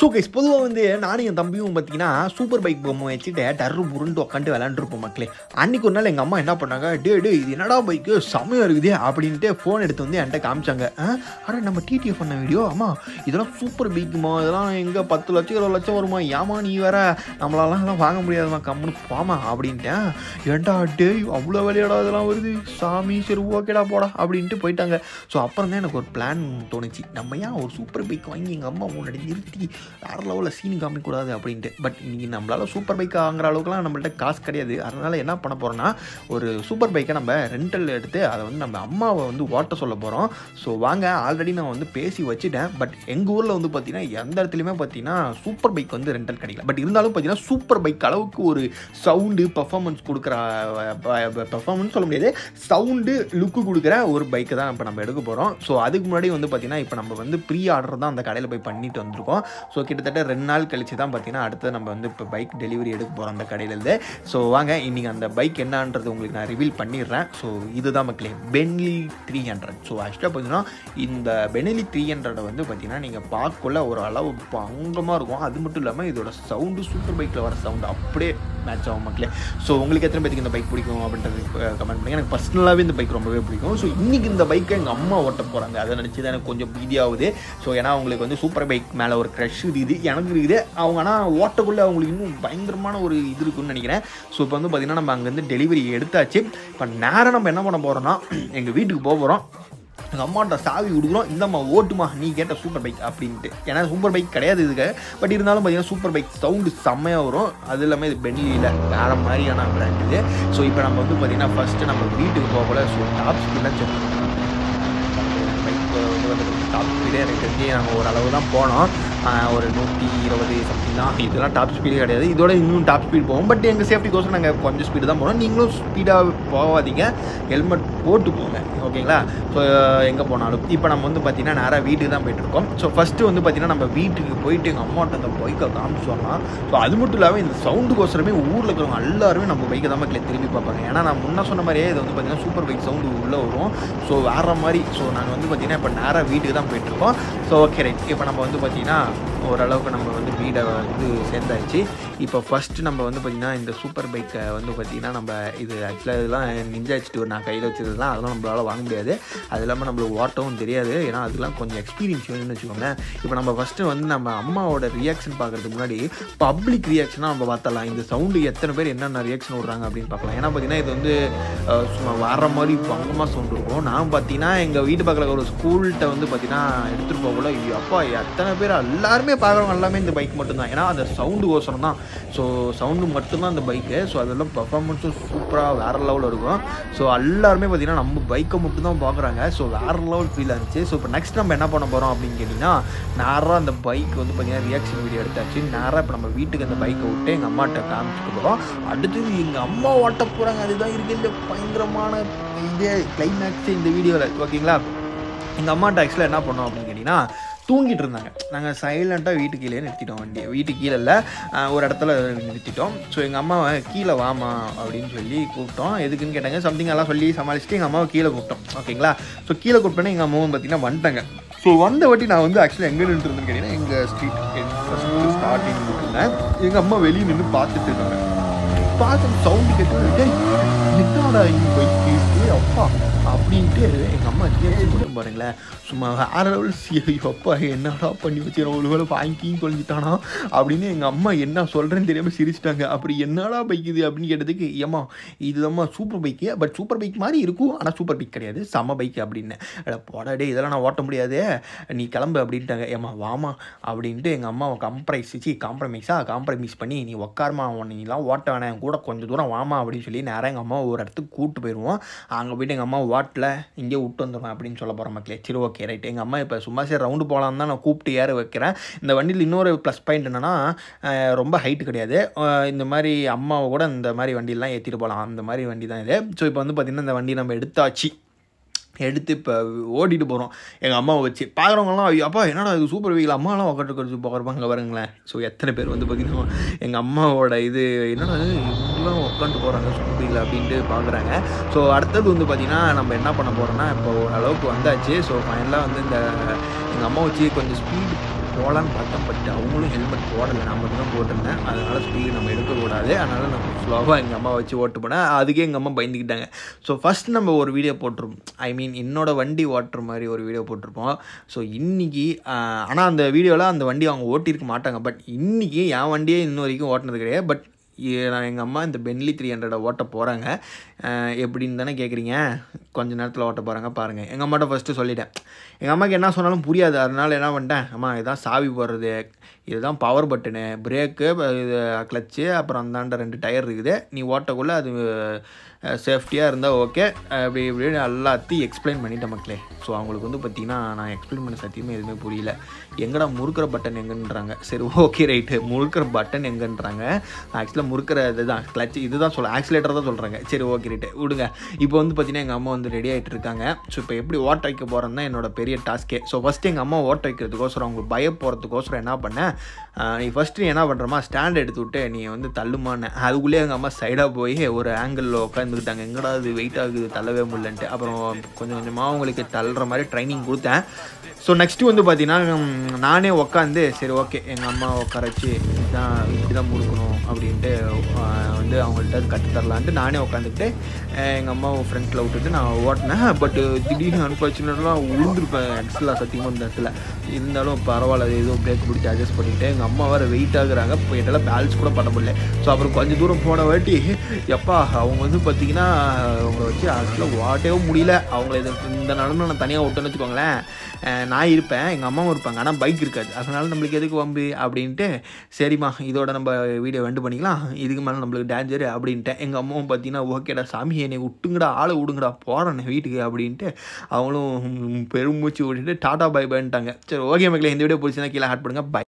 so guys பொதுவாக வந்து நானும் என் தம்பியும் பார்த்தீங்கன்னா சூப்பர் பைக் பொம்மை வச்சுட்டு டர்ரு புருண்டு உட்காந்து விளாண்டுருப்போம் மக்களே அன்னைக்கு ஒரு நாள் எங்கள் அம்மா என்ன பண்ணாங்க டே டே இது என்னடா பைக்கு செம்மையாக இருக்குது அப்படின்ட்டு ஃபோன் எடுத்து வந்து என்கிட்ட காமிச்சாங்க ஆ அட நம்ம டிடிஎஃப் பண்ண வீடியோ அம்மா இதெல்லாம் சூப்பர் பைக்குமா இதெல்லாம் எங்கே பத்து லட்சம் இருபது லட்சம் வருமா ஏமா நீ வேற நம்மளாலாம் இதெல்லாம் வாங்க முடியாதுமா கம்முன்னு போமா அப்படின்ட்டேன் ஏன்டா டே அவ்வளோ விளையாடா இதெல்லாம் வருது சாமி சரி ஓகேடா போடா அப்படின்ட்டு போயிட்டாங்க ஸோ அப்புறம் தான் எனக்கு ஒரு பிளான் தோணுச்சு நம்ம ஏன் ஒரு சூப்பர் பைக் வாங்கி எங்கள் அம்மா முன்னாடி நிறுத்தி வேறு லெவலில் சீன் காமிக்கக்கூடாது அப்படின்ட்டு பட் இன்னைக்கு நம்மளால சூப்பர் பைக் வாங்குற அளவுக்குலாம் நம்மள்ட்ட காசு கிடையாது அதனால் என்ன பண்ண போகிறோன்னா ஒரு சூப்பர் பைக்கை நம்ம ரெண்டல் எடுத்து அதை வந்து நம்ம அம்மாவை வந்து ஓட்ட சொல்ல போகிறோம் ஸோ வாங்க ஆல்ரெடி நான் வந்து பேசி வச்சுட்டேன் பட் எங்கள் ஊரில் வந்து பார்த்தீங்கன்னா எந்த இடத்துலையுமே பார்த்தீங்கன்னா சூப்பர் பைக் வந்து ரெண்டல் கிடைக்கல பட் இருந்தாலும் பார்த்தீங்கன்னா சூப்பர் பைக் அளவுக்கு ஒரு சவுண்டு பர்ஃபார்மன்ஸ் கொடுக்குற பர்ஃபார்மன்ஸ் சொல்ல முடியாது சவுண்டு லுக்கு கொடுக்குற ஒரு பைக்கை தான் இப்போ நம்ம எடுக்க போகிறோம் ஸோ அதுக்கு முன்னாடி வந்து பார்த்தீங்கன்னா இப்போ நம்ம வந்து ப்ரீ ஆர்டர் தான் அந்த கடையில் போய் பண்ணிட்டு வந்திருக்கோம் ஸோ கிட்டத்தட்ட ரெண்டு நாள் கழிச்சு தான் பார்த்தீங்கன்னா அடுத்து நம்ம வந்து இப்போ பைக் டெலிவரி எடுக்க போகிறோம் அந்த கடையிலேருந்து ஸோ வாங்க இன்றைக்கி அந்த பைக் என்னன்றது உங்களுக்கு நான் ரிவீல் பண்ணிடுறேன் ஸோ இதுதான் மக்களே பென்லி த்ரீ ஹண்ட்ரட் ஸோ ஆக்சுவலாக பார்த்தீங்கன்னா இந்த பெனலி த்ரீ ஹண்ட்ரடை வந்து பார்த்தீங்கன்னா நீங்கள் பார்க்கக்குள்ள ஒரு அளவு பங்கமாக இருக்கும் அது மட்டும் இல்லாமல் இதோட சவுண்டு சூப்பர் பைக்கில் வர சவுண்டு அப்படியே மேட்ச் ஆகும் மக்களே ஸோ உங்களுக்கு எத்தனை பேருக்கு இந்த பைக் பிடிக்கும் அப்படின்றது கமெண்ட் பண்ணுங்க எனக்கு பர்சனலாகவே இந்த பைக் ரொம்பவே பிடிக்கும் ஸோ இன்றைக்கி இந்த பைக்கை எங்கள் அம்மா ஓட்ட போகிறாங்க அதை நினச்சி தான் எனக்கு கொஞ்சம் பீதியாகுது ஸோ ஏன்னா அவங்களுக்கு வந்து சூப்பர் பைக் மேலே ஒரு க்ரஷ் இருக்குது எனக்கு இருக்குது அவங்க ஆனால் ஓட்டக்குள்ளே அவங்களுக்கு இன்னும் பயங்கரமான ஒரு இது இருக்குன்னு நினைக்கிறேன் ஸோ இப்போ வந்து பார்த்திங்கன்னா நம்ம அங்கேருந்து டெலிவரி எடுத்தாச்சு இப்போ நேரம் நம்ம என்ன பண்ண போகிறோம்னா எங்கள் வீட்டுக்கு போக போகிறோம் எங்கள் அம்மாட்ட சாவி கொடுக்குறோம் இந்தம்மா ஓட்டுமா நீ கேட்ட சூப்பர் பைக் அப்படின்ட்டு ஏன்னா சூப்பர் பைக் கிடையாது இதுக்கு பட் இருந்தாலும் பார்த்தீங்கன்னா சூப்பர் பைக் சவுண்டு செம்மையாக வரும் அது இல்லாமல் இது பென்லியில் வேறு மாதிரியான பிராண்ட் இது ஸோ இப்போ நம்ம வந்து பார்த்தீங்கன்னா ஃபஸ்ட்டு நம்ம வீட்டுக்கு போகல ஸோ டாப் ஸ்பீடாக செக் பைக் வந்து வந்து டாப் ஸ்பீடே எனக்கு தெரிஞ்சு நாங்கள் ஓரளவு தான் போனோம் ஆஹ் ஒரு நூற்றி இருபது சம்திங் தான் இதெல்லாம் டாப் ஸ்பீடு கிடையாது இதோட இன்னும் டாப் ஸ்பீட் போவோம் பட் எங்கள் சேஃப்டிக்கோசரம் நாங்கள் கொஞ்சம் ஸ்பீடு தான் போனோம் நீங்களும் ஸ்பீடாக போகாதீங்க ஹெல்மெட் போட்டு போங்க ஓகேங்களா ஸோ எங்கே போனாலும் இப்போ நம்ம வந்து பார்த்தீங்கன்னா நேராக வீட்டுக்கு தான் போயிட்டுருக்கோம் ஸோ ஃபஸ்ட்டு வந்து பார்த்தீங்கன்னா நம்ம வீட்டுக்கு போயிட்டு எங்கள் அம்மாட்ட அந்த பைக்கை காமிச்சோம்னா ஸோ அது மட்டும் இல்லாமல் இந்த சவுண்டுக்கோசரமே ஊரில் இருக்கிறவங்க எல்லாருமே நம்ம பைக்கை தான் மக்களே திரும்பி பார்ப்பாங்க ஏன்னா நான் முன்ன சொன்ன மாதிரியே இது வந்து பார்த்தீங்கன்னா சூப்பர் பைக் சவுண்டு உள்ளே வரும் ஸோ வேறு மாதிரி ஸோ நாங்கள் வந்து பார்த்தீங்கன்னா இப்போ நேராக வீட்டுக்கு தான் போயிட்டுருக்கோம் ஸோ ஓகே ரைட் இப்போ நம்ம வந்து பார்த்தீங்கன்னா ஓரளவுக்கு நம்ம வந்து வீடை வந்து சேர்ந்தாச்சு இப்போ ஃபஸ்ட்டு நம்ம வந்து பார்த்திங்கன்னா இந்த சூப்பர் பைக்கை வந்து பார்த்திங்கன்னா நம்ம இது ஆக்சுவலாக இதெல்லாம் நிஞ்சா வச்சுட்டு நான் கையில் வச்சதுலாம் அதெல்லாம் நம்மளால் வாங்க முடியாது அது இல்லாமல் நம்மளுக்கு ஓட்டவும் தெரியாது ஏன்னா அதெல்லாம் கொஞ்சம் எக்ஸ்பீரியன்ஸ் வேணும்னு வச்சுக்கோங்களேன் இப்போ நம்ம ஃபஸ்ட்டு வந்து நம்ம அம்மாவோட ரியாக்ஷன் பார்க்குறதுக்கு முன்னாடி பப்ளிக் ரியாக்ஷனாக நம்ம பார்த்தலாம் இந்த சவுண்டு எத்தனை பேர் என்னென்ன ரியாக்ஷன் விட்றாங்க அப்படின்னு பார்க்கலாம் ஏன்னா பார்த்தீங்கன்னா இது வந்து அஹ், சும்மா வர மாதிரி பங்கமாக சவுண்ட் இருக்கும் நான் பார்த்தீங்கன்னா எங்கள் வீட்டு பக்கத்தில் ஒரு ஸ்கூல்கிட்ட வந்து பார்த்தீங்கன்னா எடுத்துகிட்டு போகல ஐயோ அப்பா எத்தனை பேர் எல்லாருமே பார்க்குறவங்க எல்லாமே இந்த பைக் மட்டும்தான் ஏன்னா அந்த சவுண்டு கோசரம் தான் ஸோ சவுண்டு மட்டும்தான் அந்த பைக்கு ஸோ அதெல்லாம் பர்ஃபார்மன்ஸும் சூப்பராக வேறு லெவலில் இருக்கும் ஸோ எல்லாருமே பார்த்தீங்கன்னா நம்ம பைக்கை மட்டும் தான் பார்க்குறாங்க ஸோ வேறு லெவல் ஃபீல் ஆச்சு ஸோ இப்போ நெக்ஸ்ட் நம்ம என்ன பண்ண போகிறோம் அப்படின்னு கேட்டிங்கன்னா நேராக அந்த பைக் வந்து பார்த்தீங்கன்னா ரியாக்ஷன் வீடியோ எடுத்தாச்சு நேராக இப்போ நம்ம வீட்டுக்கு அந்த பைக்கை விட்டு எங்கள் அம்மாட்ட காமிச்சிட்டு போகிறோம் அடுத்தது எங்கள் அம்மா ஓட்ட போகிறாங்க அதுதான் இருக்கிற பயங்கரமான இதே கிளைமேக்ஸ் இந்த வீடியோவில் ஓகேங்களா எங்கள் அம்மாட்ட ஆக்சுவலாக என்ன பண்ணோம் அப்படின்னு கேட்டிங்கன்னா தூங்கிட்டு இருந்தாங்க நாங்கள் சைலண்ட்டாக வீட்டு கீழே நிறுத்திட்டோம் வண்டியை வீட்டு கீழே இல்லை ஆஹ் ஒரு இடத்துல நிறுத்திட்டோம் ஸோ எங்கள் அம்மாவை கீழே வாமா அப்படின்னு சொல்லி கூப்பிட்டோம் எதுக்குன்னு கேட்டாங்க சம்திங் எல்லாம் சொல்லி சமாளிச்சுட்டு எங்கள் அம்மாவை கீழே கூப்பிட்டோம் ஓகேங்களா ஸோ கீழே கூப்பிட்டோன்னே எங்கள் அம்மாவும் பார்த்தீங்கன்னா வந்துட்டாங்க ஸோ வந்த வாட்டி நான் வந்து ஆக்சுவலாக எங்கே நின்றுருந்தேன்னு கேட்டிங்கன்னா எங்கள் ஸ்ட்ரீட் ஸ்டார்டிங் நின்றுருந்தேன் எங்கள் அம்மா வெளியே நின்று பார்த்துட்டு இருக்காங்க பார்த்து சவுண்டு கேட்டு என்னடா இந்த பைக்கு அப்பா அப்படின்ட்டு எங்கள் அம்மா ரியாக்ஷன் பண்ண பாருங்களேன் சும்மா வேற லெவல் ஐயோ அப்பா என்னடா பண்ணி வச்சுக்கிறோம் ஒரு வேளை வாங்கிக்கின்னு தொலைஞ்சிட்டானா அப்படின்னு எங்கள் அம்மா என்ன சொல்கிறேன்னு தெரியாமல் சிரிச்சிட்டாங்க அப்படி என்னடா பைக் இது அப்படின்னு கேட்டதுக்கு ஏம்மா இதுதாம்மா super bike but super bike மாதிரி இருக்கும் ஆனால் சூப்பர் பைக் கிடையாது செம பைக் அப்படின்னு அட போடா டே இதெல்லாம் நான் ஓட்ட முடியாது நீ கிளம்பு அப்படின்ட்டாங்க ஏம்மா வாமா அப்படின்ட்டு எங்கள் அம்மாவை கம்ப்ரைஸ் சி காம்ப்ரமைஸாக காம்ப்ரமைஸ் பண்ணி நீ உட்காருமா உன்னை நீலாம் ஓட்ட வேணாம் என் கூட கொஞ்சம் தூரம் வாமா அப்படின்னு சொல்லி நேராக எங்கள் அம்மா ஒரு இடத்துக்கு கூப்பிட்டு போயிடுவோம் அங்கே போயிட்டு எங்கள் அம்மா வாட்டில் இங்கே விட்டு வந்துடுவேன் அப்படின்னு சொல்ல போகிறேன் மக்களே சரி ஓகே ரைட் எங்கள் அம்மா இப்போ சும்மா சரி ரவுண்டு போகலாம் தான் நான் கூப்பிட்டு ஏற வைக்கிறேன் இந்த வண்டியில் இன்னொரு ப்ளஸ் பாயிண்ட் என்னென்னா ரொம்ப ஹைட்டு கிடையாது அஹ் இந்த மாதிரி அம்மாவை கூட இந்த மாதிரி வண்டியெல்லாம் ஏற்றிட்டு போகலாம் அந்த மாதிரி வண்டி தான் இது ஸோ இப்போ வந்து பார்த்திங்கன்னா இந்த வண்டி நம்ம எடுத்தாச்சு எடுத்து இப்போ ஓட்டிட்டு போகிறோம் எங்கள் அம்மாவை வச்சு பார்க்குறவங்களாம் ஐயோ அப்பா என்னடா இது சூப்பர் வீல் அம்மாலாம் உட்காந்து கொடுத்து பார்க்குறப்பாங்க பாருங்களேன் ஸோ எத்தனை பேர் வந்து பார்த்திங்கன்னா எங்கள் அம்மாவோட இது என்னடா இது, இவங்களாம் உட்காந்து போகிறாங்க சூப்பர் வீல் அப்படின்ட்டு பார்க்குறாங்க ஸோ அடுத்தது வந்து பார்த்திங்கன்னா நம்ம என்ன பண்ண போகிறோம்னா இப்போ அளவுக்கு வந்தாச்சு ஸோ ஃபைனலாக வந்து இந்த எங்கள் அம்மா வச்சு கொஞ்சம் ஸ்பீடு போகலான்னு பார்த்தேன் பட் அவங்களும் ஹெல்மெட் போடலை நான் மட்டும் தான் போட்டிருந்தேன் அதனால் ஸ்பீடு நம்ம எடுக்கக்கூடாது அதனால் நம்ம ஸ்லோவாக எங்கள் அம்மா வச்சு ஓட்டு போனேன் அதுக்கே எங்கள் அம்மா பயந்துக்கிட்டாங்க ஸோ ஃபஸ்ட் நம்ம ஒரு வீடியோ போட்டிருப்போம் ஐ மீன் என்னோட வண்டி ஓட்டுற மாதிரி ஒரு வீடியோ போட்டிருப்போம் ஸோ இன்றைக்கி ஆனால் அந்த வீடியோவில் அந்த வண்டி அவங்க ஓட்டியிருக்க மாட்டாங்க பட் இன்றைக்கி என் வண்டியே இன்ன வரைக்கும் ஓட்டினது கிடையாது பட் நான் எங்கள் அம்மா இந்த பென்லி த்ரீ ஹண்ட்ரடை ஓட்ட போகிறாங்க எப்படின்னு தானே கேட்குறீங்க கொஞ்ச நேரத்தில் ஓட்ட போகிறாங்க பாருங்கள் எங்கள் அம்மாட்ட ஃபஸ்ட்டு சொல்லிட்டேன் எங்கள் அம்மாவுக்கு என்ன சொன்னாலும் புரியாது அதனால என்ன பண்ணிட்டேன் அம்மா இதுதான் சாவி போடுறது இதுதான் பவர் பட்டனு பிரேக்கு இது கிளச்சு அப்புறம் அந்தாண்ட ரெண்டு டயர் இருக்குது நீ ஓட்டக்குள்ளே அது சேஃப்டியாக இருந்தால் ஓகே அப்படி இப்படின்னு எல்லாத்தையும் எக்ஸ்பிளைன் பண்ணிட்டேன் மக்களே ஸோ அவங்களுக்கு வந்து பார்த்திங்கன்னா நான் எக்ஸ்பிளைன் பண்ண சத்தியமே எதுவுமே புரியல எங்கடா முறுக்கிற பட்டன் எங்கன்றாங்க சரி ஓகே ரைட்டு முறுக்கிற பட்டன் எங்கன்றாங்க ஆக்சுவலாக முறுக்கிற இதுதான் கிளச் இதுதான் சொல்ல ஆக்சிலேட்டர் தான் சொல்கிறாங்க சரி ஓகே ரைட்டு விடுங்க இப்போ வந்து பார்த்தீங்கன்னா எங்கள் அம்மா வந்து ரெடி ஆகிட்டு இருக்காங்க ஸோ இப்போ எப்படி ஓட்ட வைக்க போகிறேன்னு தான் என்னோட பெரிய டாஸ்க்கே ஸோ ஃபஸ்ட்டு எங்கள் அம்மா ஓட்ட வைக்கிறதுக்கோசரம் அவங்க பய போகிறதுக்கோசரம் என்ன பண்ணேன் நீ ஃபஸ்ட்டு நீ என்ன பண்ணுறமா ஸ்டாண்ட் எடுத்து விட்டு நீ வந்து தள்ளுமான்னு அதுக்குள்ளேயே எங்கள் அம்மா சைடாக போய் ஒரு ஆங்கிளில் உட்காந்துக்கிட்டாங்க எங்கடா அது வெயிட் ஆகுது தள்ளவே முடியலன்ட்டு அப்புறம் கொஞ்சம் கொஞ்சமாக அவங்களுக்கு தள்ளுற மாதிரி ட்ரைனிங் கொடுத்தேன் ஸோ நெக்ஸ்ட்டு வந்து பார்த்தீங்கன்னா நானே உட்காந்து சரி ஓகே எங்கள் அம்மா உட்கார வச்சு இதுதான் இப்படி தான் முறுக்கணும் அப்படின்ட்டு வந்து அவங்கள்ட்ட கற்றுத்தரலான்ட்டு நானே உட்காந்துக்கிட்டு எங்கள் அம்மாவை ஃப்ரெண்ட்ஸில் விட்டுட்டு நான் ஓட்டினேன் பட் திடீர்னு அன்ஃபார்ச்சுனேட்லாம் விழுந்துருப்பேன் ஆக்சுவலாக சத்தியமாக இந்த இடத்துல இருந்தாலும் பரவாயில்ல அது ஏதோ பிரேக் பிடிச்சி அட்ஜஸ்ட் பண்ணிவிட்டு எங்கள் அம்மா வேறு வெயிட் ஆகுறாங்க இப்போ என்னால் பேலன்ஸ் கூட பண்ண முடியல ஸோ அப்புறம் கொஞ்சம் தூரம் போன வாட்டி எப்பா அவங்க வந்து பார்த்திங்கன்னா அவங்கள வச்சு ஆக்சுவலாக ஓட்டவே முடியல அவங்கள இது இந்த நடனம் நான் தனியாக விட்டேன்னு வச்சுக்கோங்களேன் நான் இருப்பேன் எங்கள் அம்மாவும் இருப்பாங்க ஆனால் பைக் இருக்காது அதனால் நம்மளுக்கு எதுக்கு வம்பு அப்படின்ட்டு சரிம்மா இதோட நம்ம வீடியோ வெண்டு பண்ணிக்கலாம் இதுக்கு மேலே நம்மளுக்கு டேஞ்சரு அப்படின்ட்டு எங்கள் அம்மாவும் பார்த்தீங்கன்னா ஓகேடா சாமி என்னை விட்டுங்கடா ஆளை விடுங்கடா போகிறேன் வீட்டுக்கு அப்படின்ட்டு அவங்களும் பெருமூச்சு விட்டுட்டு டாட்டா பை பைன்ட்டாங்க சரி ஓகே மக்களே இந்த வீடியோ பிடிச்சிருந்தா கீழே ஆட் பண்ணுங்கள் பை